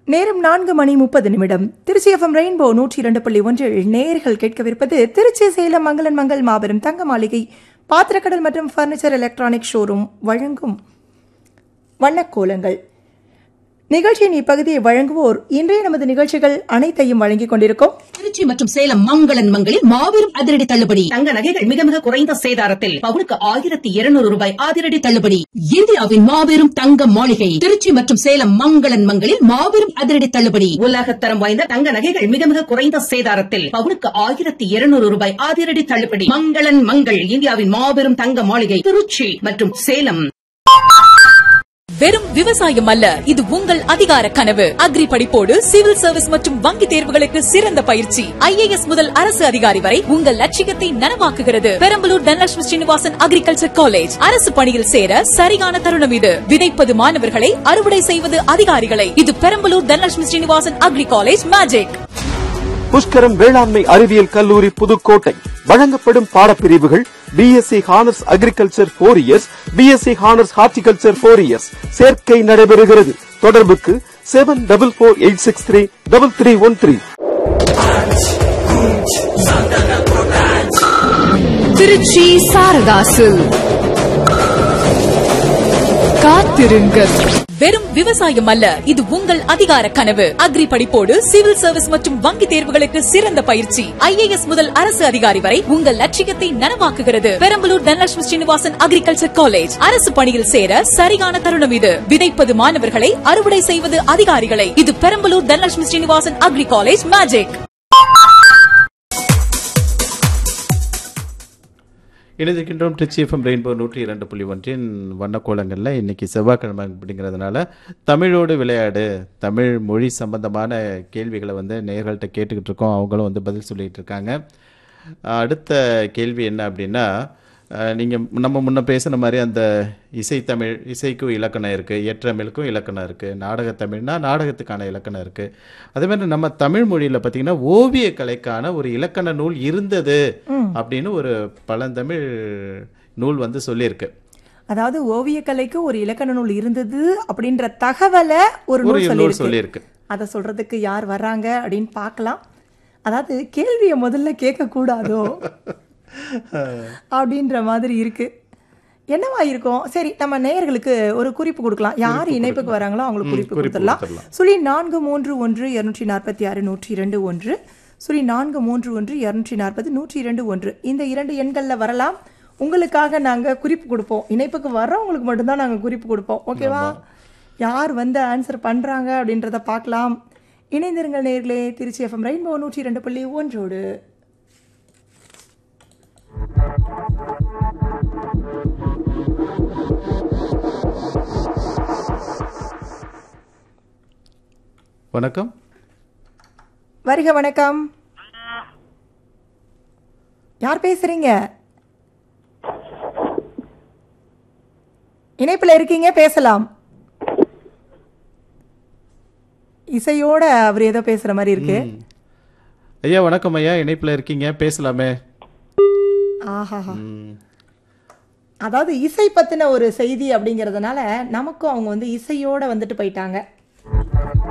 நேரம் நான்கு மணி முப்பது நிமிடம் திருச்சி எஃப்எம் ரெயின்போ நூற்றி இரண்டு புள்ளி ஒன்றில் நேர்கள் கேட்கவிருப்பது திருச்சி சேலம் மங்களன் மங்கள் மாபெரும் தங்க மாளிகை பாத்திரக்கடல் மற்றும் ஃபர்னிச்சர் எலக்ட்ரானிக் ஷோரூம் வழங்கும் வண்ணக்கோலங்கள் நிகழ்ச்சியின் இப்பகுதியை வழங்குவோர் இன்றைய நமது நிகழ்ச்சிகள் அனைத்தையும் வழங்கிக் கொண்டிருக்கும் திருச்சி மற்றும் சேலம் மங்களன் மங்களில் மாபெரும் அதிரடி தள்ளுபடி தங்க நகைகள் மிக மிக குறைந்த சேதாரத்தில் பவுனுக்கு ஆயிரத்தி இருநூறு ரூபாய் அதிரடி தள்ளுபடி இந்தியாவின் மாபெரும் தங்க மாளிகை திருச்சி மற்றும் சேலம் மங்களன் மங்களில் மாபெரும் அதிரடி தள்ளுபடி உலகத்தரம் வாய்ந்த தங்க நகைகள் மிக மிக குறைந்த சேதாரத்தில் பவுனுக்கு ஆயிரத்தி இருநூறு ரூபாய் அதிரடி தள்ளுபடி மங்களன் மங்கள் இந்தியாவின் மாபெரும் தங்க மாளிகை திருச்சி மற்றும் சேலம் வெறும் விவசாயம் அல்ல இது உங்கள் அதிகார கனவு அக்ரி படிப்போடு சிவில் சர்வீஸ் மற்றும் வங்கி தேர்வுகளுக்கு சிறந்த பயிற்சி ஐஏஎஸ் முதல் அரசு அதிகாரி வரை உங்கள் லட்சியத்தை நனவாக்குகிறது பெரம்பலூர் தனலட்சுமி ஸ்ரீனிவாசன் அக்ரிகல்ச்சர் காலேஜ் அரசு பணியில் சேர சரியான தருணம் இது விதைப்பது மாணவர்களை அறுவடை செய்வது அதிகாரிகளை இது Perambalur Dhanalakshmi Srinivasan agri college magic Pushkaram வேளாண்மை அறிவியல் கல்லூரி புதுக்கோட்டை வழங்கப்படும் பாடப்பிரிவுகள் BSc honours agriculture four years BSc honours horticulture four years சேர்க்கை நடைபெறுகிறது தொடர்புக்கு seven double four eight six three double three one three Trichy சாரதாசு காத்திருங்கள் வெறும் விவசாயம் அல்ல இது உங்கள் அதிகார கனவு அக்ரி படிப்போடு சிவில் சர்வீஸ் மற்றும் வங்கி தேர்வுகளுக்கு சிறந்த பயிற்சி ஐஏஎஸ் முதல் அரசு அதிகாரி வரை உங்கள் லட்சியத்தை நனவாக்குகிறது பெரம்பலூர் தனலட்சுமி ஸ்ரீனிவாசன் அக்ரிகல்ச்சர் காலேஜ் அரசு பணியில் சேர சரியான தருணம் இது விதைப்பது மாணவர்களை அறுவடை செய்வது அதிகாரிகளை இது Perambalur Dhanalakshmi Srinivasan agri college magic இணைந்திருக்கின்றோம் திருச்சி எஃப்எம் ரெயின்போ நூற்றி இரண்டு புள்ளி ஒன்றின் வண்ணக்கோலங்களில் இன்னைக்கு செவ்வாய்க்கிழமை அப்படிங்கிறதுனால தமிழோடு விளையாடு தமிழ் மொழி சம்பந்தமான கேள்விகளை வந்து நேர்கள்ட்ட கேட்டுக்கிட்டு இருக்கோம் அவங்களும் வந்து பதில் சொல்லிட்டு இருக்காங்க அடுத்த கேள்வி என்ன அப்படின்னா நீங்கள் நம்ம முன்ன பேசின மாதிரி அந்த இசைத்தமிழ் இசைக்கும் இலக்கணம் இருக்குது இயற்றமிழுக்கும் இலக்கணம் இருக்குது நாடகத்தமிழ்னா நாடகத்துக்கான இலக்கணம் இருக்குது அதே மாதிரி நம்ம தமிழ் மொழியில் பார்த்தீங்கன்னா ஓவிய கலைக்கான ஒரு இலக்கண நூல் இருந்தது அப்படின்னு ஒரு பழந்தமிழ் நூல் வந்து சொல்லியிருக்கு அதாவது ஓவியக்கலைக்கு ஒரு இலக்கண நூல் இருந்தது அப்படின்ற தகவலை ஒரு ஒரு நூல் நூல் சொல்லியிருக்கு சொல்லியிருக்கு அதை சொல்றதுக்கு யார் வர்றாங்க அப்படின்னு பார்க்கலாம் அதாவது கேள்வியை முதல்ல கேட்கக்கூடாதோ அப்படின்ற மாதிரி இருக்கு என்னவா இருக்கும் சரி நம்ம நேயர்களுக்கு ஒரு குறிப்பு கொடுக்கலாம் யார் இணைப்புக்கு வராங்களோ அவங்களுக்கு குறிப்பு குறிப்பு கொடுத்துடலாம் கொடுத்துடலாம். சுழி நான்கு மூன்று ஒன்று இருநூற்றி நாற்பத்தி ஆறு நூற்றி இரண்டு ஒன்று சுழி நான்கு மூன்று ஒன்று இருநூற்றி நாற்பது நூற்றி இரண்டு ஒன்று இந்த இரண்டு எண்களில் வரலாம் உங்களுக்காக நாங்கள் குறிப்பு கொடுப்போம் இணைப்புக்கு வர்றவங்களுக்கு மட்டும்தான் நாங்கள் குறிப்பு கொடுப்போம் ஓகேவா யார் வந்து ஆன்சர் பண்ணுறாங்க அப்படின்றத பார்க்கலாம் இணைந்திருங்கள் நேர்களே திருச்சி எஃப்எம் ரெயின்போ நூற்றி இரண்டு புள்ளி ஒன்றோடு வணக்கம் வருக வணக்கம் யார் பேசுறீங்க இணைப்புல இருக்கீங்க பேசலாம் இசையோட அவர் ஏதோ பேசுற மாதிரி இருக்கு ஐயா வணக்கம் ஐயா இணைப்பில் இருக்கீங்க பேசலாமே ஆஹா ம். அதாவது இசை பத்தின ஒரு செய்தி அப்படிங்கறதுனால நமக்கும் அவங்க வந்து இசையோட வந்துட்டு போயிட்டாங்க